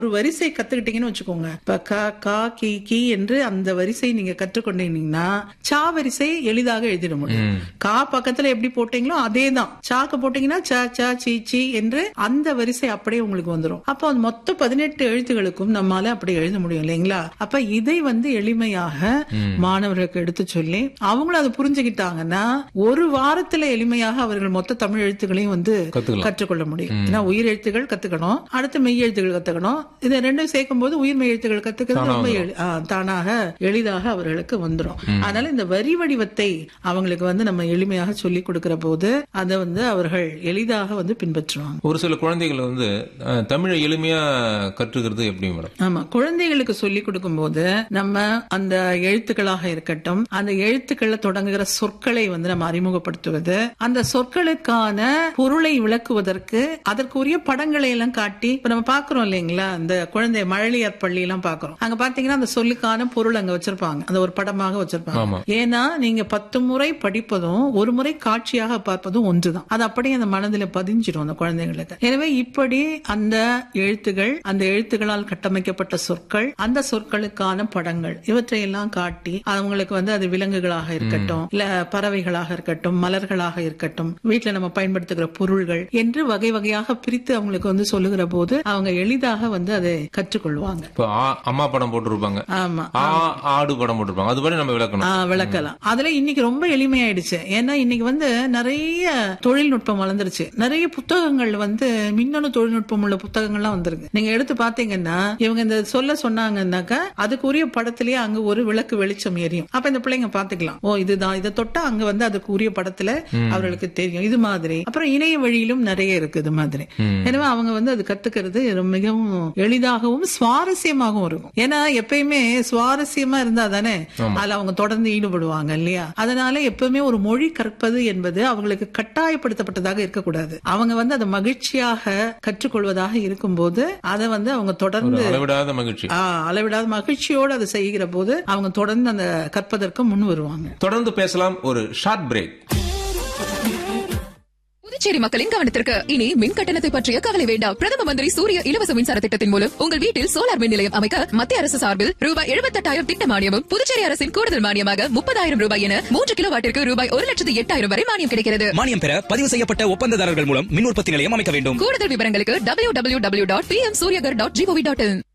ஒரு வரிசை கத்துக்கிட்டீங்கன்னு வச்சுக்கோங்க இப்ப க கா கி கி என்று அந்த வரிசை நீங்க கற்றுக்கொண்டீங்கன்னா சா வரிசை எளிதாக எழுதிட முடியும் கா பக்கத்துல எப்படி போட்டீங்களோ அதே தான் சாக்கு போட்டீங்கன்னா ச ச சி சி என்று அந்த வரிசை அப்படியே உங்களுக்கு வந்துடும் அப்போ அந்த மொத்த பதினெட்டு எழுத்துகளுக்கும் நம்மால அப்படி எழுத முடியும் இல்லைங்களா அப்ப இதை வந்து எளிமையாக மாணவர்களுக்கு எடுத்து சொல்லி அவங்களும் அதை புரிஞ்சுக்கிட்டாங்கன்னா ஒரு வாரத்துல எளிமையாக அவர்கள் மொத்த தமிழ் எழுத்துக்களையும் வந்து கத்துக்கலாம். கற்றுக்கொள்ள முடியும் ஏன்னா உயிர் எழுத்துகள் கத்துக்கணும் அடுத்து மெய் எழுத்துகள் கத்துக்கணும் இதை ரெண்டும் சேர்க்கும் போது உயிர் மெய் எழுத்துக்கள் கத்துக்கிறது ரொம்ப எளி- ஆ, தானாக எளிதாக அவர்களுக்கு வந்துடும் அதனால இந்த வரி வடிவத்தை அவங்களுக்கு வந்து நம்ம எளிமையாக சொல்லி கொடுக்கிற போது அதை வந்து அவர்கள் எளிதாக வந்து பின்பற்றுவாங்க ஒரு சில குழந்தைகள் வந்து அஹ், தமிழை எளிமையா கற்றுக்கிறது எப்படி மேடம் ஆமா குழந்தைகளுக்கு சொல்லி கொடுக்கும்போது நம்ம அந்த எழுத்துக்களாக இருக்கட்டும் அந்த எழுத்துக்களை தொடங்குகிற சொற்களை வந்து நம்ம அறிமுகப்படுத்துவது அந்த சொற்களுக்கான பொருளை விளக்குவதற்கு அதற்குரிய படங்களை எல்லாம் காட்டி இப்ப நம்ம பாக்குறோம் இல்லைங்களா அந்த குழந்தை மழலையார் பள்ளி எல்லாம் பாக்குறோம் அங்க பாத்தீங்கன்னா அந்த சொல்லுக்கான பொருள் அங்க வச்சிருப்பாங்க அந்த ஒரு படமாக வச்சிருப்பாங்க ஆமா. ஏன்னா நீங்க பத்து முறை படிப்பதும் ஒரு முறை காட்சியாக பார்ப்பதும் ஒன்றுதான் அது அப்படியே அந்த மனதில் பதிஞ்சிடும் அந்த குழந்தைங்களுக்கு எனவே இப்படி அந்த எழுத்துகள் அந்த எழுத்துகளால் கட்டமைக்கப்பட்ட சொற்கள் அந்த சொற்களுக்கான படங்கள் இவற்றையெல்லாம் காட்டி அவங்களுக்கு வந்து அது விலங்குகளாக இருக்கட்டும் இல்ல பறவைகளாக இருக்கட்டும் மலர்களாக இருக்கட்டும் வீட்டுல நம்ம பயன்படுத்துகிற பொருள்கள் என்று வகை வகையாக பிரித்து அவங்களுக்கு வந்து சொல்லுகிற போது அவங்க எளிதாக வந்து அதை கற்றுக்கொள்வாங்க இப்போ ஆ- அம்மா படம் போட்டிருப்பாங்க ஆமா ஆ ஆடு படம் போட்டிருப்பாங்க அதுபடி நம்ம விளக்கணும் ஆ, விளக்கலாம் அதுல இன்னைக்கு ரொம்ப எளிமையாயிடுச்சு ஏன்னா இன்னைக்கு வந்து நிறைய தொழில்நுட்பம் வளர்ந்துருச்சு நிறைய புத்தகங்கள் வந்து மின்னணு தொழில்நுட்பம் உள்ள புத்தகங்கள்லாம் வந்திருக்கு நீங்க எடுத்து பாத்தீங்கன்னா இவங்க இந்த சொல்ல சொன்னாங்கன்னாக்கா அதுக்குரிய படத்திலேயே அங்க ஒரு விளக்கு வெளிச்சம் எரியும் அப்ப இந்த பிள்ளைங்க பாத்துக்கலாம் ஓ இதுதான் இதை தொட்டா அங்க வந்து அதுக்கு உரிய படத்துல அவர்களுக்கு தெரியும் இது மாதிரி அப்புறம் இணைய வழியிலும் நிறைய இருக்கு இது மாதிரி எனவே அவங்க வந்து அது கத்துக்கிறது மிகவும் எளிதாகவும் சுவாரஸ்யமாகவும் இருக்கும் ஏன்னா எப்பயுமே சுவாரஸ்யமா இருந்தா தானே அதுல அவங்க தொடர்ந்து ஈடுபடுவாங்க இல்லையா அதனால எப்பவுமே ஒரு மொழி கற்பது என்பது அவங்களுக்கு கட்டாயப்படுத்தப்பட்டதாக இருக்கக்கூடாது அவங்க வந்து அதை மகிழ்ச்சியாக கற்றுக்கொள்வதாக இருக்கும்போது அதை வந்து அவங்க தொடர்ந்து அளவிடாத மகிழ்ச்சி ஆ, அளவிடாத மகிழ்ச்சியோடு அதை செய்கிற போது அவங்க தொடர்ந்து அந்த கற்பதற்கு முன் வருவாங்க தொடர்ந்து பேசலாம் ஒரு ஷார்ட் பிரேக் புதுச்சேரி மக்களின் கவனத்திற்கு இனி மின் கட்டணத்தை பற்றிய கவலை வேண்டாம் பிரதம மந்திரி சூரிய இலவச மின்சார திட்டத்தின் மூலம் உங்கள் வீட்டில் சோலார் மின் நிலையம் அமைக்க மத்திய அரசு சார்பில் ரூபாய் எழுபத்தெட்டாயிரம் திட்ட மானியமும் புதுச்சேரி அரசின் கூடுதல் மானியமாக முப்பதாயிரம் ரூபாய் என மூன்று கிலோ வாட்டிற்கு ரூபாய் ஒரு லட்சத்து எட்டாயிரம் வரை மானியம் கிடைக்கிறது மானியம் பெற பதிவு செய்யப்பட்ட ஒப்பந்ததாரர்கள் மூலம் மின் உற்பத்தி நிலையம் அமைக்க வேண்டும் கூடுதல் விவரங்களுக்கு W W W dot P M Suryaghar dot gov dot இன்